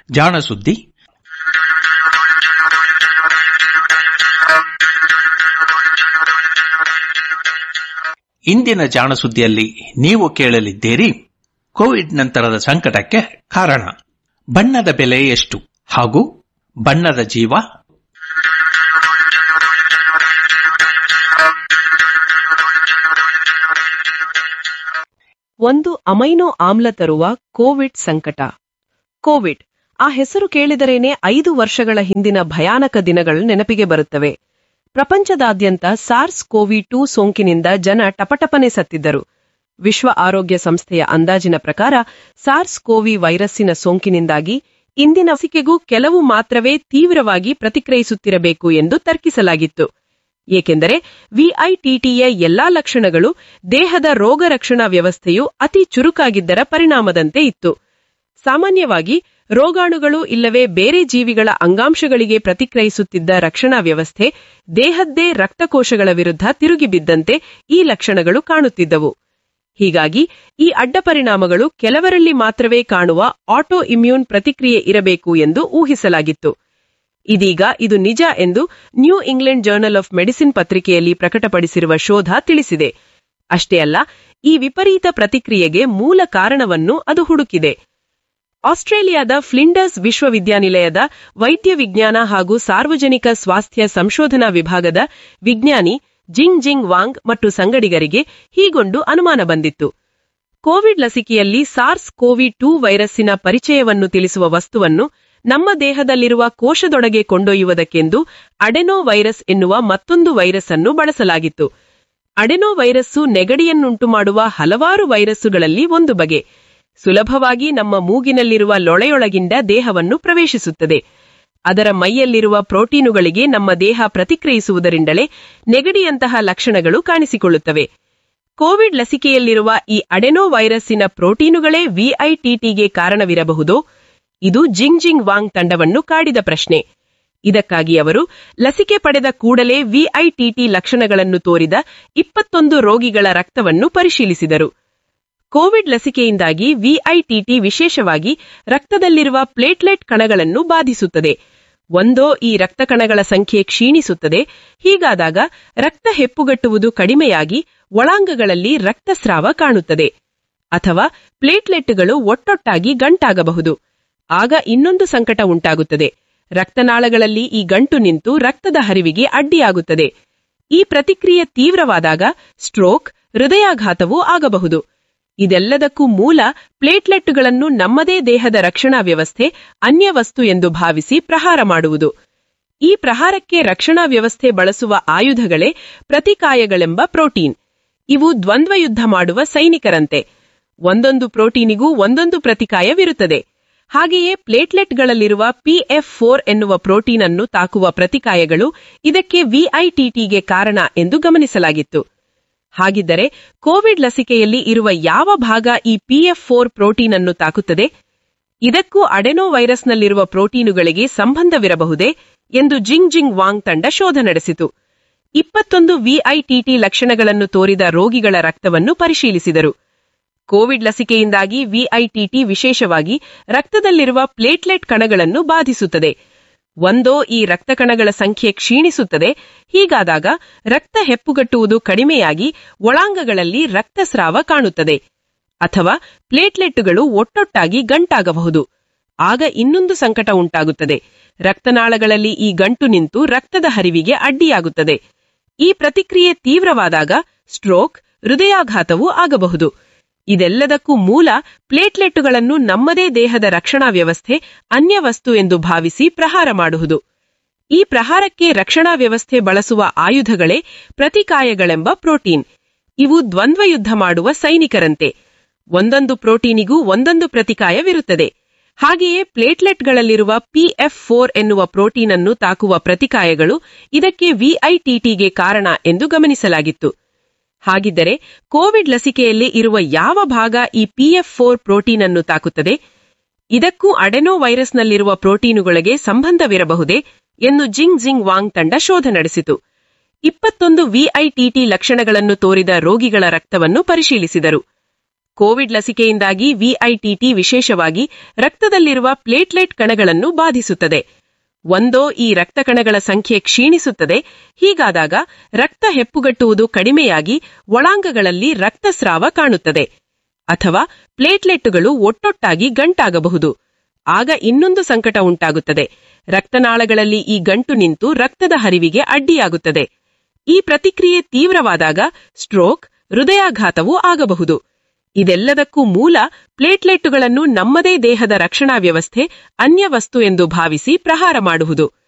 ಜಾಣ ಸುದ್ದಿ ಇಂದಿನ ಜಾಣ ಸುದ್ದಿಯಲ್ಲಿ ನೀವು ಕೇಳಲಿದ್ದೀರಿ ಕೋವಿಡ್ ನಂತರದ ಸಂಕಟಕ್ಕೆ ಕಾರಣ ಬಣ್ಣದ ಬೆಲೆ ಎಷ್ಟು ಹಾಗೂ ಬಣ್ಣದ ಜೀವ ಒಂದು ಅಮೈನೋ ಆಮ್ಲ ತರುವ ಕೋವಿಡ್ ಸಂಕಟ ಕೋವಿಡ್ ಆ ಹೆಸರು ಕೇಳಿದರೇನೆ ಐದು ವರ್ಷಗಳ ಹಿಂದಿನ ಭಯಾನಕ ದಿನಗಳು ನೆನಪಿಗೆ ಬರುತ್ತವೆ ಪ್ರಪಂಚದಾದ್ಯಂತ ಸಾರ್ಸ್ ಕೋವಿ ಟೂ ಸೋಂಕಿನಿಂದ ಜನ ಟಪಟಪನೆ ಸತ್ತಿದ್ದರು ವಿಶ್ವ ಆರೋಗ್ಯ ಸಂಸ್ಥೆಯ ಅಂದಾಜಿನ ಪ್ರಕಾರ ಸಾರ್ಸ್ ಕೋವಿ ವೈರಸ್ಸಿನ ಸೋಂಕಿನಿಂದಾಗಿ ಇಂದಿನ ಲಸಿಕೆಗೂ ಕೆಲವು ಮಾತ್ರವೇ ತೀವ್ರವಾಗಿ ಪ್ರತಿಕ್ರಿಯಿಸುತ್ತಿರಬೇಕು ಎಂದು ತರ್ಕಿಸಲಾಗಿತ್ತು ಏಕೆಂದರೆ ವಿಐಟಿಟಿಯ ಎಲ್ಲಾ ಲಕ್ಷಣಗಳು ದೇಹದ ರೋಗ ರಕ್ಷಣಾ ವ್ಯವಸ್ಥೆಯು ಅತಿ ಚುರುಕಾಗಿದ್ದರ ಪರಿಣಾಮದಂತೆ ಇತ್ತು ಸಾಮಾನ್ಯವಾಗಿ ರೋಗಾಣುಗಳು ಇಲ್ಲವೇ ಬೇರೆ ಜೀವಿಗಳ ಅಂಗಾಂಶಗಳಿಗೆ ಪ್ರತಿಕ್ರಿಯಿಸುತ್ತಿದ್ದ ರಕ್ಷಣಾ ವ್ಯವಸ್ಥೆ ದೇಹದ್ದೇ ರಕ್ತಕೋಶಗಳ ವಿರುದ್ಧ ತಿರುಗಿಬಿದ್ದಂತೆ ಈ ಲಕ್ಷಣಗಳು ಕಾಣುತ್ತಿದ್ದವು ಹೀಗಾಗಿ ಈ ಅಡ್ಡಪರಿಣಾಮಗಳು ಕೆಲವರಲ್ಲಿ ಮಾತ್ರವೇ ಕಾಣುವ ಆಟೋ ಇಮ್ಯೂನ್ ಪ್ರತಿಕ್ರಿಯೆ ಇರಬೇಕು ಎಂದು ಊಹಿಸಲಾಗಿತ್ತು ಇದೀಗ ಇದು ನಿಜ ಎಂದು New England Journal of Medicine ಪತ್ರಿಕೆಯಲ್ಲಿ ಪ್ರಕಟಪಡಿಸಿರುವ ಶೋಧ ತಿಳಿಸಿದೆ ಅಷ್ಟೇ ಅಲ್ಲ ಈ ವಿಪರೀತ ಪ್ರತಿಕ್ರಿಯೆಗೆ ಮೂಲ ಕಾರಣವನ್ನು ಅದು ಹುಡುಕಿದೆ ಆಸ್ಟ್ರೇಲಿಯಾದ ಫ್ಲಿಂಡರ್ಸ್ ವಿಶ್ವವಿದ್ಯಾನಿಲಯದ ವೈದ್ಯ ವಿಜ್ಞಾನ ಹಾಗೂ ಸಾರ್ವಜನಿಕ ಸ್ವಾಸ್ಥ್ಯ ಸಂಶೋಧನಾ ವಿಭಾಗದ ವಿಜ್ಞಾನಿ ಜಿಂಗ್ ಜಿಂಗ್ ವಾಂಗ್ ಮತ್ತು ಸಂಗಡಿಗರಿಗೆ ಹೀಗೊಂದು ಅನುಮಾನ ಬಂದಿತ್ತು ಕೋವಿಡ್ ಲಸಿಕೆಯಲ್ಲಿ ಸಾರ್ಸ್ ಕೋವಿ ಟೂ ವೈರಸ್ಸಿನ ಪರಿಚಯವನ್ನು ತಿಳಿಸುವ ವಸ್ತುವನ್ನು ನಮ್ಮ ದೇಹದಲ್ಲಿರುವ ಕೋಶದೊಳಗೆ ಕೊಂಡೊಯ್ಯುವುದಕ್ಕೆಂದು ಅಡೆನೋ ವೈರಸ್ ಎನ್ನುವ ಮತ್ತೊಂದು ವೈರಸ್ ಅನ್ನು ಬಳಸಲಾಗಿತ್ತು ಅಡೆನೋ ವೈರಸ್ಸು ನೆಗಡಿಯನ್ನುಂಟು ಮಾಡುವ ಹಲವಾರು ವೈರಸ್ಸುಗಳಲ್ಲಿ ಒಂದು ಬಗೆ ಸುಲಭವಾಗಿ ನಮ್ಮ ಮೂಗಿನಲ್ಲಿರುವ ಲೊಳೆಯೊಳಗಿಂದ ದೇಹವನ್ನು ಪ್ರವೇಶಿಸುತ್ತದೆ ಅದರ ಮೈಯಲ್ಲಿರುವ ಪ್ರೋಟೀನುಗಳಿಗೆ ನಮ್ಮ ದೇಹ ಪ್ರತಿಕ್ರಿಯಿಸುವುದರಿಂದಲೇ ನೆಗಡಿಯಂತಹ ಲಕ್ಷಣಗಳು ಕಾಣಿಸಿಕೊಳ್ಳುತ್ತವೆ ಕೋವಿಡ್ ಲಸಿಕೆಯಲ್ಲಿರುವ ಈ ಅಡೆನೋ ವೈರಸ್ಸಿನ ಪ್ರೋಟೀನುಗಳೇ ವಿಐಟಿಟಿಗೆ ಕಾರಣವಿರಬಹುದೋ ಇದು ಜಿಂಗ್ ಜಿಂಗ್ ವಾಂಗ್ ತಂಡವನ್ನು ಕಾಡಿದ ಪ್ರಶ್ನೆ ಇದಕ್ಕಾಗಿ ಅವರು ಲಸಿಕೆ ಪಡೆದ ಕೂಡಲೇ ವಿಐಟಿಟಿ ಲಕ್ಷಣಗಳನ್ನು ತೋರಿದ ಇಪ್ಪತ್ತೊಂದು ರೋಗಿಗಳ ರಕ್ತವನ್ನು ಪರಿಶೀಲಿಸಿದರು ಕೋವಿಡ್ ಲಸಿಕೆಯಿಂದಾಗಿ ವಿಐಟಿಟಿ ವಿಶೇಷವಾಗಿ ರಕ್ತದಲ್ಲಿರುವ ಪ್ಲೇಟ್ಲೆಟ್ ಕಣಗಳನ್ನು ಬಾಧಿಸುತ್ತದೆ ಒಂದೋ ಈ ರಕ್ತ ಕಣಗಳ ಸಂಖ್ಯೆ ಕ್ಷೀಣಿಸುತ್ತದೆ ಹೀಗಾದಾಗ ರಕ್ತ ಹೆಪ್ಪುಗಟ್ಟುವುದು ಕಡಿಮೆಯಾಗಿ ಒಳಾಂಗಗಳಲ್ಲಿ ರಕ್ತಸ್ರಾವ ಕಾಣುತ್ತದೆ ಅಥವಾ ಪ್ಲೇಟ್ಲೆಟ್ಗಳು ಒಟ್ಟೊಟ್ಟಾಗಿ ಗಂಟಾಗಬಹುದು ಆಗ ಇನ್ನೊಂದು ಸಂಕಟ ಉಂಟಾಗುತ್ತದೆ ರಕ್ತನಾಳಗಳಲ್ಲಿ ಈ ಗಂಟು ನಿಂತು ರಕ್ತದ ಹರಿವಿಗೆ ಅಡ್ಡಿಯಾಗುತ್ತದೆ ಈ ಪ್ರತಿಕ್ರಿಯೆ ತೀವ್ರವಾದಾಗ ಸ್ಟ್ರೋಕ್ ಹೃದಯಾಘಾತವೂ ಆಗಬಹುದು ಇದೆಲ್ಲದಕ್ಕೂ ಮೂಲ ಪ್ಲೇಟ್ಲೆಟ್ಗಳನ್ನು ನಮ್ಮದೇ ದೇಹದ ರಕ್ಷಣಾ ವ್ಯವಸ್ಥೆ ಅನ್ಯ ವಸ್ತು ಎಂದು ಭಾವಿಸಿ ಪ್ರಹಾರ ಮಾಡುವುದು ಈ ಪ್ರಹಾರಕ್ಕೆ ರಕ್ಷಣಾ ವ್ಯವಸ್ಥೆ ಬಳಸುವ ಆಯುಧಗಳೇ ಪ್ರತಿಕಾಯಗಳೆಂಬ ಪ್ರೋಟೀನ್ ಇವು ದ್ವಂದ್ವ ಯುದ್ಧ ಮಾಡುವ ಸೈನಿಕರಂತೆ ಒಂದೊಂದು ಪ್ರೋಟೀನಿಗೂ ಒಂದೊಂದು ಪ್ರತಿಕಾಯವಿರುತ್ತದೆ ಹಾಗೆಯೇ ಪ್ಲೇಟ್ಲೆಟ್ಗಳಲ್ಲಿರುವ ಪಿಎಫ್ ಫೋರ್ ಎನ್ನುವ ಪ್ರೋಟೀನ್ ಅನ್ನು ತಾಕುವ ಪ್ರತಿಕಾಯಗಳು ಇದಕ್ಕೆ ವಿಐಟಿಟಿಗೆ ಕಾರಣ ಎಂದು ಗಮನಿಸಲಾಗಿತ್ತು ಹಾಗಿದ್ದರೆ ಕೋವಿಡ್ ಲಸಿಕೆಯಲ್ಲಿ ಇರುವ ಯಾವ ಭಾಗ ಈ ಪಿಎಫ್ ಫೋರ್ ಪ್ರೋಟೀನ್ ಅನ್ನು ತಾಕುತ್ತದೆ ಇದಕ್ಕೂ ಅಡೆನೋ ವೈರಸ್ನಲ್ಲಿರುವ ಪ್ರೋಟೀನುಗಳಿಗೆ ಸಂಬಂಧವಿರಬಹುದೇ ಎಂದು ಜಿಂಗ್ ಜಿಂಗ್ ವಾಂಗ್ ತಂಡ ಶೋಧ ನಡೆಸಿತು ಇಪ್ಪತ್ತೊಂದು ವಿಐಟಿಟಿ ಲಕ್ಷಣಗಳನ್ನು ತೋರಿದ ರೋಗಿಗಳ ರಕ್ತವನ್ನು ಪರಿಶೀಲಿಸಿದರು ಕೋವಿಡ್ ಲಸಿಕೆಯಿಂದಾಗಿ ವಿಐಟಿಟಿ ವಿಶೇಷವಾಗಿ ರಕ್ತದಲ್ಲಿರುವ ಪ್ಲೇಟ್ಲೆಟ್ ಕಣಗಳನ್ನು ಬಾಧಿಸುತ್ತದೆ ಒಂದೋ ಈ ರಕ್ತ ಕಣಗಳ ಸಂಖ್ಯೆ ಕ್ಷೀಣಿಸುತ್ತದೆ ಹೀಗಾದಾಗ ರಕ್ತ ಹೆಪ್ಪುಗಟ್ಟುವುದು ಕಡಿಮೆಯಾಗಿ ಒಳಾಂಗಗಳಲ್ಲಿ ರಕ್ತಸ್ರಾವ ಕಾಣುತ್ತದೆ ಅಥವಾ ಪ್ಲೇಟ್ಲೆಟ್ಟುಗಳು ಒಟ್ಟೊಟ್ಟಾಗಿ ಗಂಟಾಗಬಹುದು ಆಗ ಇನ್ನೊಂದು ಸಂಕಟ ಉಂಟಾಗುತ್ತದೆ ರಕ್ತನಾಳಗಳಲ್ಲಿ ಈ ಗಂಟು ನಿಂತು ರಕ್ತದ ಹರಿವಿಗೆ ಅಡ್ಡಿಯಾಗುತ್ತದೆ ಈ ಪ್ರತಿಕ್ರಿಯೆ ತೀವ್ರವಾದಾಗ ಸ್ಟ್ರೋಕ್ ಹೃದಯಾಘಾತವೂ ಆಗಬಹುದು ಇದೆಲ್ಲದಕ್ಕೂ ಮೂಲ ಪ್ಲೇಟ್ಲೆಟ್ಟುಗಳನ್ನು ನಮ್ಮದೇ ದೇಹದ ರಕ್ಷಣಾ ವ್ಯವಸ್ಥೆ ಅನ್ಯ ವಸ್ತು ಎಂದು ಭಾವಿಸಿ ಪ್ರಹಾರ ಮಾಡುವುದು ಈ ಪ್ರಹಾರಕ್ಕೆ ರಕ್ಷಣಾ ವ್ಯವಸ್ಥೆ ಬಳಸುವ ಆಯುಧಗಳೇ ಪ್ರತಿಕಾಯಗಳೆಂಬ ಪ್ರೋಟೀನ್ ಇವು ದ್ವಂದ್ವ ಯುದ್ಧ ಮಾಡುವ ಸೈನಿಕರಂತೆ ಒಂದೊಂದು ಪ್ರೋಟೀನಿಗೂ ಒಂದೊಂದು ಪ್ರತಿಕಾಯವಿರುತ್ತದೆ ಹಾಗೆಯೇ ಪ್ಲೇಟ್ಲೆಟ್ಗಳಲ್ಲಿರುವ ಪಿಎಫ್ ಫೋರ್ ಎನ್ನುವ ಪ್ರೋಟೀನ್ ಅನ್ನು ತಾಕುವ ಪ್ರತಿಕಾಯಗಳು ಇದಕ್ಕೆ ವಿಐಟಿಟಿಗೆ ಕಾರಣ ಎಂದು ಗಮನಿಸಲಾಗಿತ್ತು ಹಾಗಿದ್ದರೆ ಕೋವಿಡ್ ಲಸಿಕೆಯಲ್ಲಿ ಇರುವ ಯಾವ ಭಾಗ ಈ ಪಿಎಫ್ ಫೋರ್ ಪ್ರೋಟೀನ್ ಅನ್ನು ತಾಕುತ್ತದೆ ಇದಕ್ಕೂ ಅಡೆನೋ ವೈರಸ್ನಲ್ಲಿರುವ ಪ್ರೋಟೀನುಗಳಿಗೆ ಸಂಬಂಧವಿರಬಹುದೇ ಎಂದು ಜಿಂಗ್ ಜಿಂಗ್ ವಾಂಗ್ ತಂಡ ಶೋಧ ನಡೆಸಿತು ಇಪ್ಪತ್ತೊಂದು ವಿಐಟಿಟಿ ಲಕ್ಷಣಗಳನ್ನು ತೋರಿದ ರೋಗಿಗಳ ರಕ್ತವನ್ನು ಪರಿಶೀಲಿಸಿದರು ಕೋವಿಡ್ ಲಸಿಕೆಯಿಂದಾಗಿ ವಿಐಟಿಟಿ ವಿಶೇಷವಾಗಿ ರಕ್ತದಲ್ಲಿರುವ ಪ್ಲೇಟ್ಲೆಟ್ ಕಣಗಳನ್ನು ಬಾಧಿಸುತ್ತದೆ ಒಂದೋ ಈ ರಕ್ತ ಕಣಗಳ ಸಂಖ್ಯೆ ಕ್ಷೀಣಿಸುತ್ತದೆ ಹೀಗಾದಾಗ ರಕ್ತ ಹೆಪ್ಪುಗಟ್ಟುವುದು ಕಡಿಮೆಯಾಗಿ ಒಳಾಂಗಗಳಲ್ಲಿ ರಕ್ತಸ್ರಾವ ಕಾಣುತ್ತದೆ ಅಥವಾ ಪ್ಲೇಟ್ಲೆಟ್ಟುಗಳು ಒಟ್ಟೊಟ್ಟಾಗಿ ಗಂಟಾಗಬಹುದು ಆಗ ಇನ್ನೊಂದು ಸಂಕಟ ಉಂಟಾಗುತ್ತದೆ ರಕ್ತನಾಳಗಳಲ್ಲಿ ಈ ಗಂಟು ನಿಂತು ರಕ್ತದ ಹರಿವಿಗೆ ಅಡ್ಡಿಯಾಗುತ್ತದೆ ಈ ಪ್ರತಿಕ್ರಿಯೆ ತೀವ್ರವಾದಾಗ ಸ್ಟ್ರೋಕ್ ಹೃದಯಾಘಾತವೂ ಆಗಬಹುದು ಇದೆಲ್ಲದಕ್ಕೂ ಮೂಲ ಪ್ಲೇಟ್ಲೆಟ್ಟುಗಳನ್ನು ನಮ್ಮದೇ ದೇಹದ ರಕ್ಷಣಾ ವ್ಯವಸ್ಥೆ ಅನ್ಯ ವಸ್ತು ಎಂದು ಭಾವಿಸಿ ಪ್ರಹಾರ ಮಾಡುವುದು